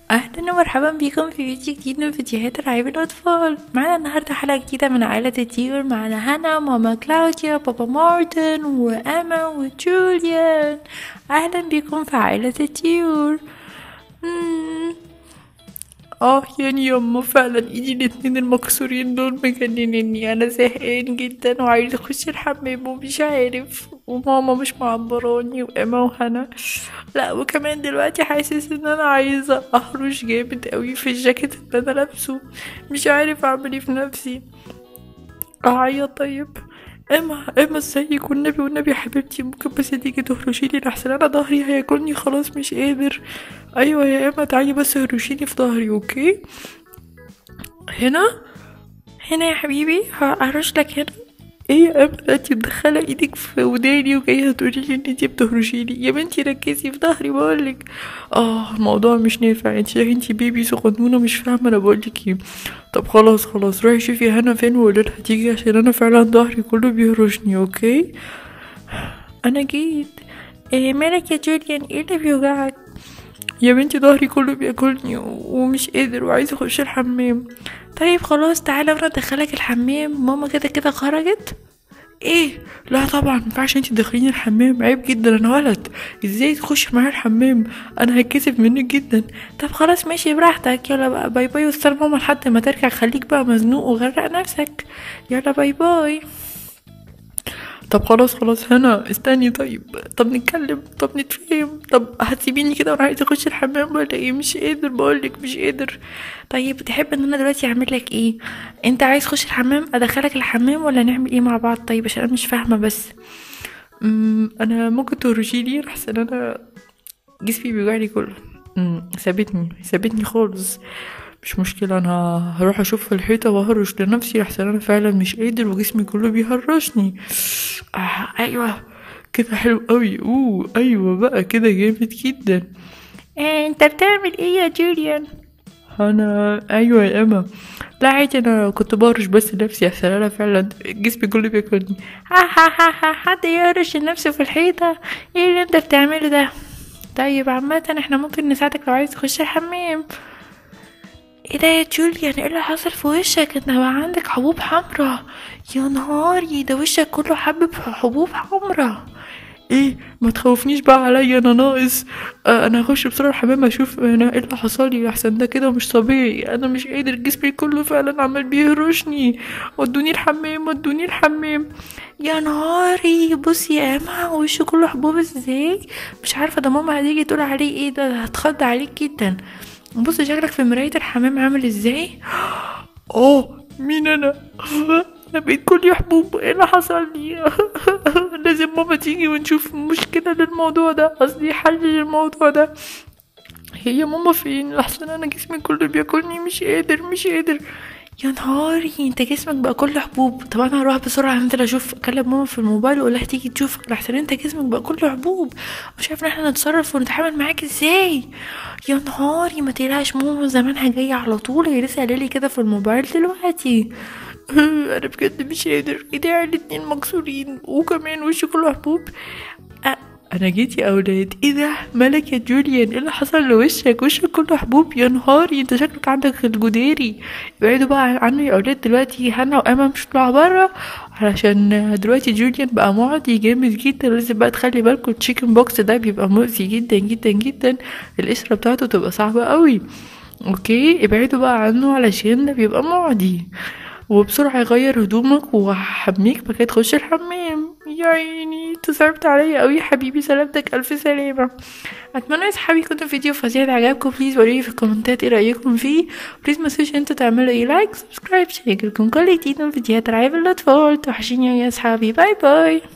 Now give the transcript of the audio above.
اهلا ومرحبا بكم في فيديو جديد من فيديوهات العاب الاطفال معنا النهارده حلقه جديده من عائله الطيور معنا هنا ماما كلاوديا بابا مارتن واما وجوليان اهلا بكم في عائله الطيور مم. اه يعني يما فعلا ايدي الاتنين المكسورين دول مجننني انا زهقان جدا وعايز اخش الحمام ومش عارف وماما مش معبراني واما وهنا لا وكمان دلوقتي حاسس ان انا عايزه اهرش جامد قوي في الجاكيت اللي انا لابسه مش عارف اعمل ايه في نفسي اعيط طيب اما اما ازيك والنبي والنبي يا حبيبتي ممكن بس تيجي تهرشيلي لحسن انا ظهري هياكلني خلاص مش قادر ايوه يا اما تعالي بس هرشيني في ظهري اوكي هنا هنا يا حبيبي ههرش لك هنا ايه يا اما ده انتي مدخله ايدك في وداني وجايه تقولي لي ان انتي بتهرشيلي يا بنتي ركزي في ظهري بقولك اه الموضوع مش نافع انتي انتي بيبي صغنونه مش فاهمه انا بقولك ايه طب خلاص خلاص روحي شوفي هنا فين وقولي لها تيجي عشان انا فعلا ظهري كله بيهرشني اوكي انا جيت إيه مالك يا جوليان ايه اللي بيوجعك يا بنتي ظهري كله بياكلني ومش قادر وعايز اخش الحمام طيب خلاص تعالى وانا ادخلك الحمام ماما كده كده خرجت ايه لا طبعا مينفعش انتي تدخليني الحمام عيب جدا انا ولد ازاي تخش معايا الحمام انا هتكسف منك جدا طب خلاص ماشي براحتك يلا بقى باي باي واستنى ماما لحد ما ترجع خليك بقى مزنوق وغرق نفسك يلا باي باي طب خلاص خلاص هنا استني طيب طب نتكلم طب نتفاهم طب هتسيبيني كده وانا عايزه اخش الحمام ولا ايه مش قادر بقولك مش قادر طيب تحب ان انا دلوقتي اعمل لك ايه انت عايز تخش الحمام ادخلك الحمام ولا نعمل ايه مع بعض طيب عشان انا مش فاهمه بس أمم، انا ممكن تهرشيلي احسن انا جسمي بيوجعني كله أمم، سابتني سابتني خالص مش مشكلة أنا هروح أشوف في الحيطة وأهرش لنفسي لحسن أنا فعلا مش قادر وجسمي كله بيهرشني آه أيوة كده حلو قوي أوه أيوة بقى كده جامد جدا إيه أنت بتعمل إيه يا جوليان؟ أنا أيوة يا إما لا عادي أنا كنت بهرش بس نفسي عشان أنا فعلا جسمي كله بياكلني ها ها ها ها حد يهرش نفسه في الحيطة إيه اللي أنت بتعمله ده؟ طيب عامة احنا ممكن نساعدك لو عايز تخش الحمام ايه ده يا جوليان ايه اللي حصل في وشك انت بقى عندك حبوب حمرا يا نهاري ده وشك كله حبب حبوب حمرا ايه ما تخوفنيش بقى عليا انا ناقص آه انا هخش بسرعه الحمام اشوف انا ايه اللي حصل لي احسن ده كده مش طبيعي انا مش قادر جسمي كله فعلا عمال بيهرشني ودوني الحمام ودوني الحمام يا نهاري بصي يا اما وشه كله حبوب ازاي مش عارفه ده ماما هتيجي تقول عليه ايه ده هتخض عليك جدا بص شكلك في مراية الحمام عامل ازاي اه مين انا انا بقيت كل حبوب ايه اللي حصل لي لازم ماما تيجي ونشوف مشكلة للموضوع ده قصدي حل للموضوع ده هي ماما فين لحسن انا جسمي كله بياكلني مش قادر مش قادر يا نهاري انت جسمك بقى كله حبوب طب انا هروح بسرعه انزل اشوف اكلم ماما في الموبايل واقول لها تيجي تشوف لحسن انت جسمك بقى كله حبوب مش عارفه ان احنا نتصرف ونتعامل معاك ازاي يا نهاري ما تقلقش ماما زمانها جايه على طول هي لسه قايله لي كده في الموبايل دلوقتي انا بجد مش قادر ايدي الاتنين مكسورين وكمان وشي كله حبوب أ- انا جيت يا اولاد ايه ده مالك يا جوليان ايه اللي حصل لوشك وشك كله حبوب يا نهاري انت شكلك عندك الجداري ابعدوا بقى عنه يا اولاد دلوقتي هنا واما مش طلعوا بره علشان دلوقتي جوليان بقى معدي جامد جدا لازم بقى تخلي بالكم التشيكن بوكس ده بيبقى مؤذي جدا جدا جدا القشره بتاعته تبقى صعبه قوي اوكي ابعدوا بقى عنه علشان ده بيبقى معدي وبسرعة يغير هدومك وهحميك بعد كده تخش الحمام يا عيني انت صعبت عليا قوي يا حبيبي سلامتك الف سلامة اتمنى يا صحابي يكون الفيديو فظيع عجبكم بليز قولولي في الكومنتات ايه رايكم فيه بليز ما تنسوش انتوا تعملوا ايه لايك سبسكرايب عشان يجيلكم كل جديد من فيديوهات العاب الاطفال توحشيني يا صحابي باي باي